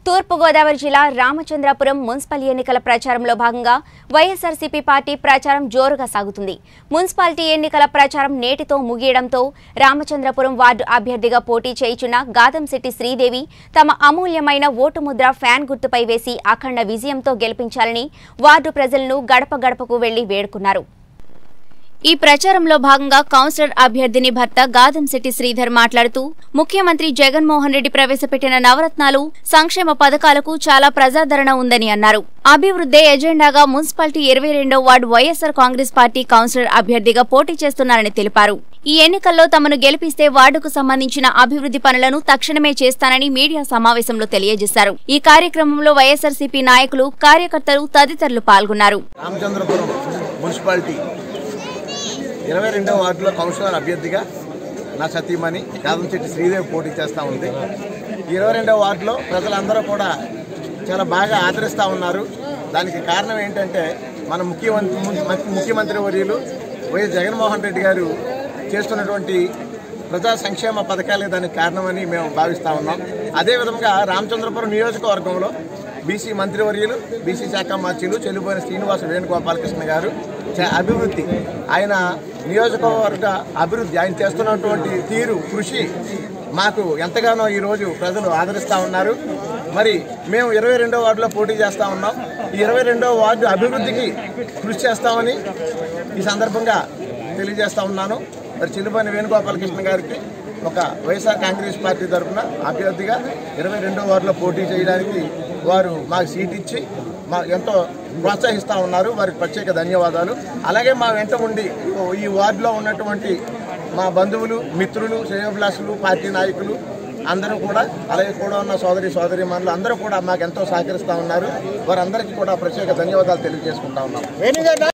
తూర్పుగోదావరి జిల్లా రామచంద్రాపురం మున్సిపల్ ఎన్నికల ప్రచారంలో భాగంగా వైఎస్ఆర్సీపీ పార్టీ ప్రచారం జోరుగా సాగుతుంది మున్సిపాలిటీ ఎన్నికల ప్రచారం నేటితో ముగియడంతో రామచంద్రపురం వార్డు అభ్యర్థిగా పోటీ చేయుచున్న గాదంశెట్టి శ్రీదేవి తమ అమూల్యమైన ఓటు ముద్ర ఫ్యాన్ గుర్తుపై వేసి అఖండ విజయంతో గెలిపించాలని వార్డు ప్రజలను గడప గడపకు వెళ్లి వేడుకున్నారు ఈ ప్రచారంలో భాగంగా కౌన్సిలర్ అభ్యర్థిని భర్త గాదంశెట్టి శ్రీధర్ మాట్లాడుతూ ముఖ్యమంత్రి జగన్మోహన్ రెడ్డి ప్రవేశపెట్టిన నవరత్నాలు సంక్షేమ పథకాలకు చాలా ప్రజాదరణ ఉందని అన్నారు అభివృద్ధే ఎజెండాగా మున్సిపాలిటీ ఇరవై రెండో ward YSR Congress party councillor అభ్యర్థిగా పోటీ చేస్తున్నారని తెలిపారు ఈ ఎన్నికల్లో తమను గెలిపిస్తే వార్డుకు సంబంధించిన అభివృద్ధి పనులను తక్షణమే చేస్తానని మీడియా సమావేశంలో తెలియజేశారు ఈ కార్యక్రమంలో వైఎస్సార్సీపీ నాయకులు కార్యకర్తలు తదితరులు పాల్గొన్నారు రామచంద్రపురం మున్సిపాలిటీ ఇరవై రెండవ వార్డులో కౌన్సిలర్ అభ్యర్థిగా నా సతీమణి యాదంశెట్టి శ్రీదేవి పోటీ చేస్తూ ఉంది ఈ ఇరవై రెండవ వార్డులో ప్రజలందరూ కూడా చాలా బాగా ఆదరిస్తూ ఉన్నారు దానికి కారణం ఏంటంటే మన ముఖ్యమంత్రి ము- ముఖ్యమంత్రి వర్యులు వైఎస్ జగన్మోహన్ రెడ్డి గారు చేస్తున్నటువంటి ప్రజా సంక్షేమ పథకాలే దానికి కారణమని మేము భావిస్తూ ఉన్నాం అదేవిధంగా రామచంద్రపురం నియోజకవర్గంలో బీసీ మంత్రివర్యులు బీసీ శాఖ మంత్రులు చెల్లిపోయిన శ్రీనివాస వేణుగోపాలకృష్ణ గారు చ- అభివృద్ధి ఆయన నియోజకవర్గ అభివృద్ధి ఆయన చేస్తున్నటువంటి తీరు కృషి మాకు ఎంతగానో ఈరోజు ప్రజలు ఆదరిస్తూ ఉన్నారు మరి మేము ఇరవై రెండో వార్డులో పోటీ చేస్తూ ఉన్నాం ఈ ఇరవై రెండో వార్డు అభివృద్ధికి కృషి చేస్తామని ఈ సందర్భంగా తెలియజేస్తా ఉన్నాను మరి చిల్లుపల్లి వేణుగోపాలకృష్ణ గారికి ఒక వైఎస్ఆర్ కాంగ్రెస్ పార్టీ తరఫున అభ్యర్థిగా ఇరవై రెండో వార్డులో పోటీ చేయడానికి వారు మాకు సీట్ ఇచ్చి మా ఎంతో ప్రోత్సహిస్తూ ఉన్నారు వారికి ప్రత్యేక ధన్యవాదాలు అలాగే మా వెంట ఉండి ఈ వార్డులో ఉన్నటువంటి మా బంధువులు మిత్రులు శ్రేయోభిలాషులు పార్టీ నాయకులు అందరూ కూడా అలాగే కూడా ఉన్న సోదరి సోదరి మనులు అందరూ కూడా మాకు ఎంతో సహకరిస్తూ ఉన్నారు వారందరికీ కూడా ప్రత్యేక ధన్యవాదాలు తెలియజేసుకుంటా ఉన్నాం